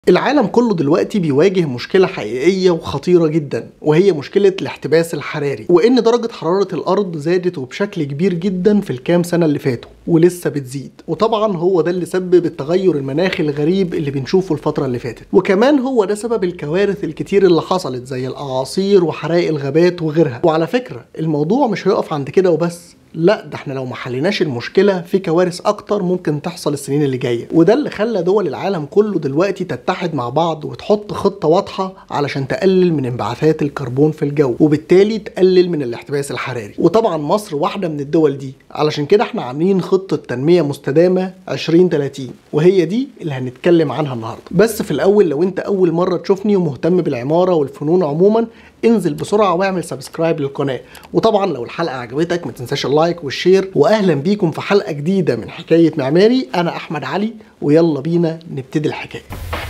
العالم كله دلوقتي بيواجه مشكلة حقيقية وخطيرة جدا وهي مشكلة الاحتباس الحراري وإن درجة حرارة الأرض زادت وبشكل كبير جدا في الكام سنة اللي فاتوا ولسه بتزيد وطبعا هو ده اللي سبب التغير المناخي الغريب اللي بنشوفه الفترة اللي فاتت وكمان هو ده سبب الكوارث الكتير اللي حصلت زي الأعاصير وحرائق الغابات وغيرها وعلى فكرة الموضوع مش هيقف عند كده وبس لا ده احنا لو ما حليناش المشكله في كوارث اكتر ممكن تحصل السنين اللي جايه وده اللي خلى دول العالم كله دلوقتي تتحد مع بعض وتحط خطه واضحه علشان تقلل من انبعاثات الكربون في الجو وبالتالي تقلل من الاحتباس الحراري وطبعا مصر واحده من الدول دي علشان كده احنا عاملين خطه تنميه مستدامه 2030 وهي دي اللي هنتكلم عنها النهارده بس في الاول لو انت اول مره تشوفني ومهتم بالعماره والفنون عموما انزل بسرعه واعمل سبسكرايب للقناه وطبعا لو الحلقه عجبتك ما تنساش اللايك والشير واهلا بيكم في حلقه جديده من حكايه معماري انا احمد علي ويلا بينا نبتدي الحكايه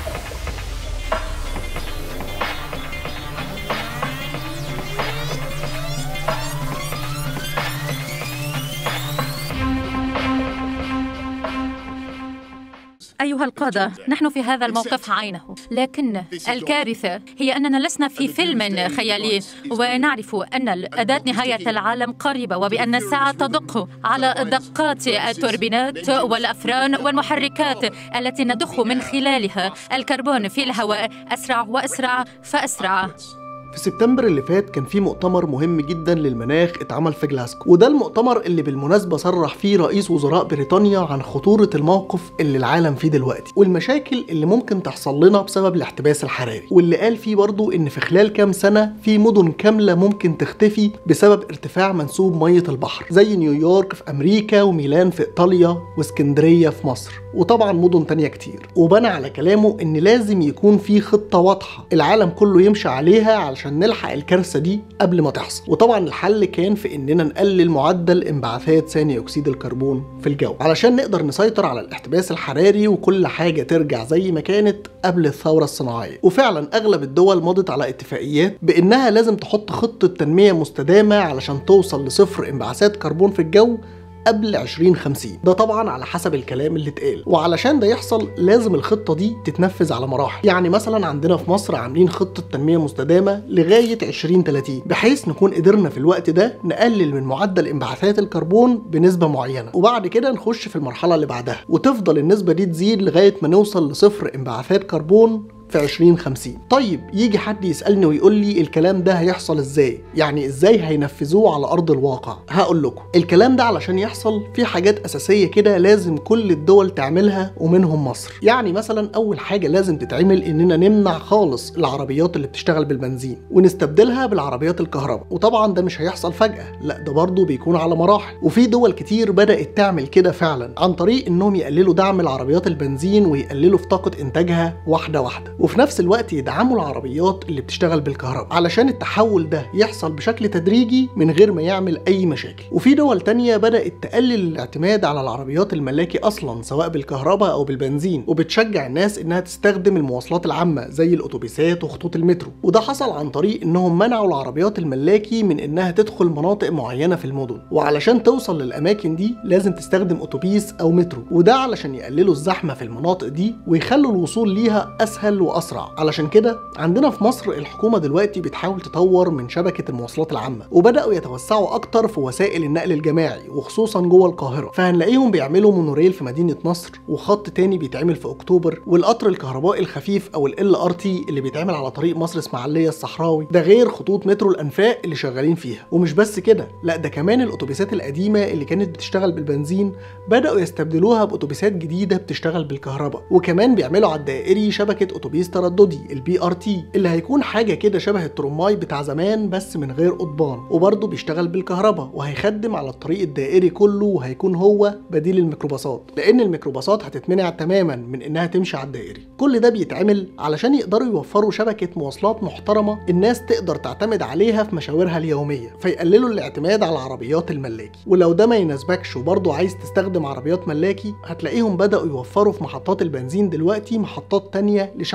أيها القادة نحن في هذا الموقف عينه لكن الكارثة هي أننا لسنا في فيلم خيالي ونعرف أن أداة نهاية العالم قريبة وبأن الساعة تدق على دقات التوربينات والأفران والمحركات التي نضخ من خلالها الكربون في الهواء أسرع وأسرع فأسرع في سبتمبر اللي فات كان في مؤتمر مهم جدا للمناخ اتعمل في جلاسكو وده المؤتمر اللي بالمناسبة صرح فيه رئيس وزراء بريطانيا عن خطورة الموقف اللي العالم فيه دلوقتي والمشاكل اللي ممكن تحصل لنا بسبب الاحتباس الحراري واللي قال فيه برضو ان في خلال كام سنة في مدن كاملة ممكن تختفي بسبب ارتفاع منسوب مية البحر زي نيويورك في امريكا وميلان في ايطاليا واسكندرية في مصر وطبعا مدن تانية كتير وبنى على كلامه ان لازم يكون في خطة واضحة العالم كله يمشي عليها علشان نلحق الكارثة دي قبل ما تحصل وطبعا الحل كان في اننا نقلل معدل انبعاثات ثاني اكسيد الكربون في الجو علشان نقدر نسيطر على الاحتباس الحراري وكل حاجة ترجع زي ما كانت قبل الثورة الصناعية وفعلا اغلب الدول مضت على اتفاقيات بانها لازم تحط خطة تنمية مستدامة علشان توصل لصفر انبعاثات كربون في الجو قبل 2050 ده طبعا على حسب الكلام اللي اتقال وعلشان ده يحصل لازم الخطة دي تتنفذ على مراحل يعني مثلا عندنا في مصر عاملين خطة تنمية مستدامة لغاية 2030 بحيث نكون قدرنا في الوقت ده نقلل من معدل انبعاثات الكربون بنسبة معينة وبعد كده نخش في المرحلة اللي بعدها وتفضل النسبة دي تزيد لغاية ما نوصل لصفر انبعاثات كربون في 2050 طيب يجي حد يسالني ويقول لي الكلام ده هيحصل ازاي يعني ازاي هينفذوه على ارض الواقع هقول لكم الكلام ده علشان يحصل في حاجات اساسيه كده لازم كل الدول تعملها ومنهم مصر يعني مثلا اول حاجه لازم تتعمل اننا نمنع خالص العربيات اللي بتشتغل بالبنزين ونستبدلها بالعربيات الكهرباء وطبعا ده مش هيحصل فجاه لا ده برضه بيكون على مراحل وفي دول كتير بدات تعمل كده فعلا عن طريق انهم يقللوا دعم العربيات البنزين ويقللوا في طاقه انتاجها واحده واحده وفي نفس الوقت يدعموا العربيات اللي بتشتغل بالكهرباء علشان التحول ده يحصل بشكل تدريجي من غير ما يعمل اي مشاكل وفي دول تانية بدأت تقلل الاعتماد على العربيات الملاكي اصلا سواء بالكهرباء او بالبنزين وبتشجع الناس انها تستخدم المواصلات العامة زي الاتوبيسات وخطوط المترو وده حصل عن طريق انهم منعوا العربيات الملاكي من انها تدخل مناطق معينة في المدن وعلشان توصل للاماكن دي لازم تستخدم اتوبيس او مترو وده علشان يقللوا الزحمة في المناطق دي ويخلوا الوصول ليها اسهل واسرع علشان كده عندنا في مصر الحكومه دلوقتي بتحاول تطور من شبكه المواصلات العامه وبداوا يتوسعوا اكتر في وسائل النقل الجماعي وخصوصا جوه القاهره فهنلاقيهم بيعملوا مونوريل في مدينه نصر وخط تاني بيتعمل في اكتوبر والقطر الكهربائي الخفيف او ال ار تي اللي بيتعمل على طريق مصر اسماعيليه الصحراوي ده غير خطوط مترو الانفاق اللي شغالين فيها ومش بس كده لا ده كمان الاتوبيسات القديمه اللي كانت بتشتغل بالبنزين بداوا يستبدلوها باتوبيسات جديده بتشتغل بالكهرباء وكمان بيعملوا على الدائري شبكه اتوبيس ترددي البي ار تي اللي هيكون حاجه كده شبه الترماي بتاع زمان بس من غير قضبان وبرضه بيشتغل بالكهرباء وهيخدم على الطريق الدائري كله وهيكون هو بديل الميكروباصات لان الميكروباصات هتتمنع تماما من انها تمشي على الدائري كل ده بيتعمل علشان يقدروا يوفروا شبكه مواصلات محترمه الناس تقدر تعتمد عليها في مشاورها اليوميه فيقللوا الاعتماد على العربيات الملاكي ولو ده ما يناسبكش وبرضه عايز تستخدم عربيات ملاكي هتلاقيهم بداوا يوفروا في محطات البنزين دلوقتي محطات تانية لشحن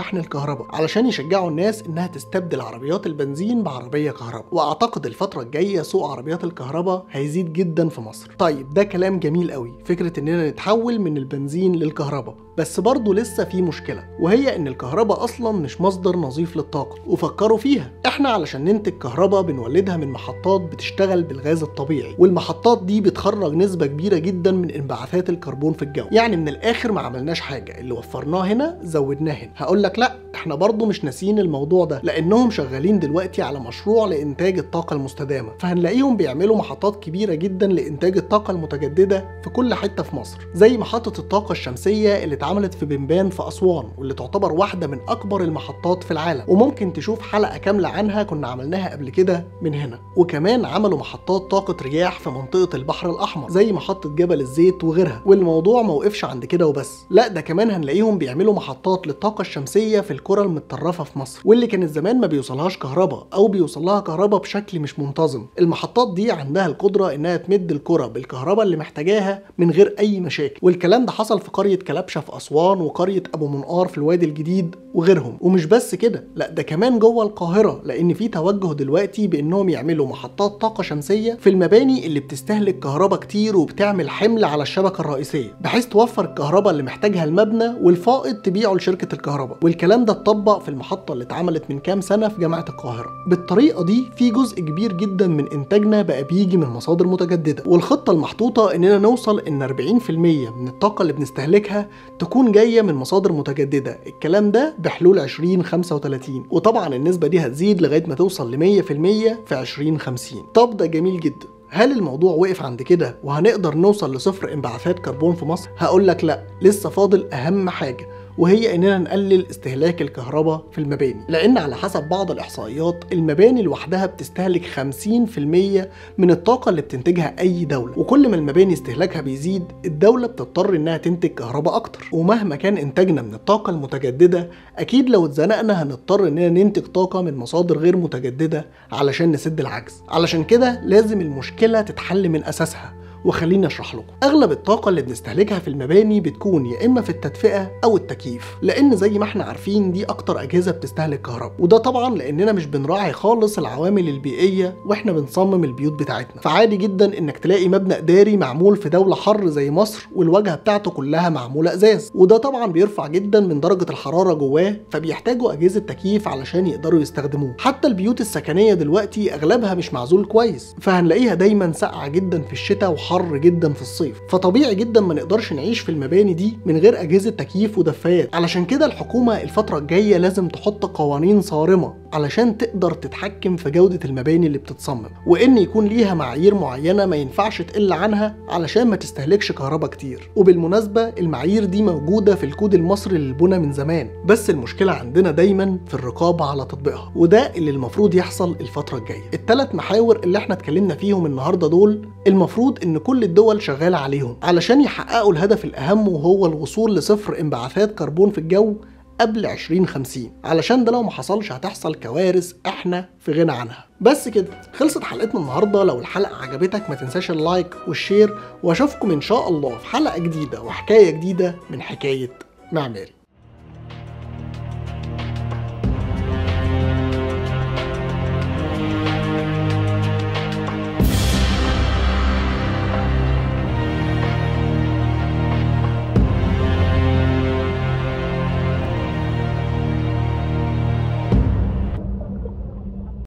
شحن الكهرباء علشان يشجعوا الناس انها تستبدل عربيات البنزين بعربيه كهرباء واعتقد الفتره الجايه سوق عربيات الكهرباء هيزيد جدا في مصر طيب ده كلام جميل قوي فكره اننا نتحول من البنزين للكهرباء بس برضه لسه في مشكله وهي ان الكهرباء اصلا مش مصدر نظيف للطاقه وفكروا فيها احنا علشان ننتج كهرباء بنولدها من محطات بتشتغل بالغاز الطبيعي والمحطات دي بتخرج نسبه كبيره جدا من انبعاثات الكربون في الجو يعني من الاخر ما عملناش حاجه اللي وفرناه هنا زودناه هنا هقول لك لا احنا برضه مش ناسيين الموضوع ده لانهم شغالين دلوقتي على مشروع لانتاج الطاقه المستدامه فهنلاقيهم بيعملوا محطات كبيره جدا لانتاج الطاقه المتجدده في كل حته في مصر زي محطه الطاقه الشمسيه اللي اتعملت في بنبان في اسوان واللي تعتبر واحده من اكبر المحطات في العالم وممكن تشوف حلقه كامله عنها كنا عملناها قبل كده من هنا وكمان عملوا محطات طاقه رياح في منطقه البحر الاحمر زي محطه جبل الزيت وغيرها والموضوع ما وقفش عند كده وبس لا ده كمان هنلاقيهم بيعملوا محطات للطاقه الشمسيه في القرى المتطرفه في مصر واللي كانت زمان ما بيوصلهاش كهرباء او بيوصلها كهرباء بشكل مش منتظم المحطات دي عندها القدره انها تمد القرى بالكهرباء اللي محتاجاها من غير اي مشاكل والكلام ده حصل في قريه كلبشه في اسوان وقريه ابو منقار في الوادي الجديد وغيرهم ومش بس كده لا ده كمان جوه القاهره لان في توجه دلوقتي بانهم يعملوا محطات طاقه شمسيه في المباني اللي بتستهلك كهرباء كتير وبتعمل حمل على الشبكه الرئيسيه بحيث توفر الكهرباء اللي محتاجها المبنى والفائض تبيعه لشركه الكهرباء والكلام ده اتطبق في المحطه اللي اتعملت من كام سنه في جامعه القاهره بالطريقه دي في جزء كبير جدا من انتاجنا بقى بيجي من مصادر متجدده والخطه المحطوطه اننا نوصل ان 40% من الطاقه اللي بنستهلكها تكون جايه من مصادر متجدده الكلام ده بحلول 2035 وطبعا النسبه دي هتزيد لغايه ما توصل ل 100% في 2050 طب ده جميل جدا هل الموضوع وقف عند كده وهنقدر نوصل لصفر انبعاثات كربون في مصر؟ هقول لك لا لسه فاضل اهم حاجه وهي اننا نقلل استهلاك الكهرباء في المباني لان على حسب بعض الاحصائيات المباني لوحدها بتستهلك 50% من الطاقه اللي بتنتجها اي دوله وكل ما المباني استهلاكها بيزيد الدوله بتضطر انها تنتج كهرباء اكتر ومهما كان انتاجنا من الطاقه المتجدده اكيد لو اتزنقنا هنضطر اننا ننتج طاقه من مصادر غير متجدده علشان نسد العجز علشان كده لازم المشكله تتحل من اساسها وخليني اشرح لكم اغلب الطاقه اللي بنستهلكها في المباني بتكون يا اما في التدفئه او التكييف لان زي ما احنا عارفين دي اكتر اجهزه بتستهلك كهرباء وده طبعا لاننا مش بنراعي خالص العوامل البيئيه واحنا بنصمم البيوت بتاعتنا فعادي جدا انك تلاقي مبنى اداري معمول في دوله حر زي مصر والواجهه بتاعته كلها معموله ازاز وده طبعا بيرفع جدا من درجه الحراره جواه فبيحتاجوا اجهزه تكييف علشان يقدروا يستخدموه حتى البيوت السكنيه دلوقتي اغلبها مش معزول كويس فهنلاقيها دايما ساقعه جدا في الشتاء وحر حر جدا في الصيف فطبيعي جدا ما نقدرش نعيش في المباني دي من غير اجهزه تكييف ودفايات علشان كده الحكومه الفتره الجايه لازم تحط قوانين صارمه علشان تقدر تتحكم في جوده المباني اللي بتتصمم وان يكون ليها معايير معينه ما ينفعش تقل عنها علشان ما تستهلكش كهرباء كتير وبالمناسبه المعايير دي موجوده في الكود المصري للبنى من زمان بس المشكله عندنا دايما في الرقابه على تطبيقها وده اللي المفروض يحصل الفتره الجايه الثلاث محاور اللي احنا اتكلمنا فيهم النهارده دول المفروض ان كل الدول شغاله عليهم علشان يحققوا الهدف الاهم وهو الوصول لصفر انبعاثات كربون في الجو قبل 2050 علشان ده لو ما حصلش هتحصل كوارث احنا في غنى عنها بس كده خلصت حلقتنا النهارده لو الحلقه عجبتك ما تنساش اللايك والشير واشوفكم ان شاء الله في حلقه جديده وحكايه جديده من حكايه معماري